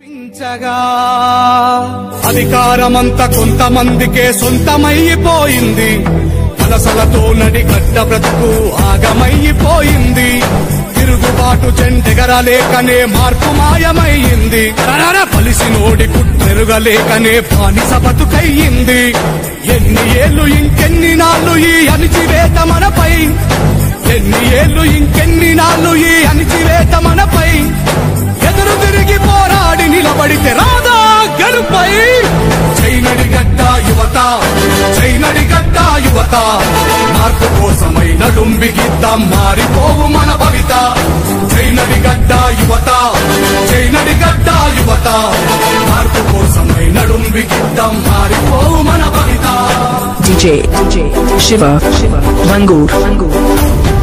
పించగా అధికారమంతా కొంతమందికే సొంతమైపోయింది కలసలతో నడిగడ్డ బ్రతుకు ఆగమైపోయింది తిరుగుబాటు చెండెగరలేకనే మార్పు మాయమైంది రరర పలిసి నోడి కుట్టెరుగలేకనే బానిస బతుకయ్యింది ఎన్ని ఏళ్ళు ఇంకెన్ని నాళ్ళు ఈ అణిచివేత మనపై ఎన్ని ఏళ్ళు ఇంకెన్ని నాళ్ళు ఈ అణిచివేత మనపై ఎదురు తిరిగి పోరాడి నిలబడితే రాదా గడుపై చైనడి గడ్డ యువత చైనడి గడ్డ యువత మార్పు కోసమై నడుంబిగిద్దాం మారిపోవు మన భవిత చైనడి గడ్డ యువత చైనడి గడ్డ యువత మార్పు కోసమై నడుంబిగిద్దాం మారిపోవు మన భవిత DJ, DJ, Shiva, Shiva, Rangoor, Rangoor.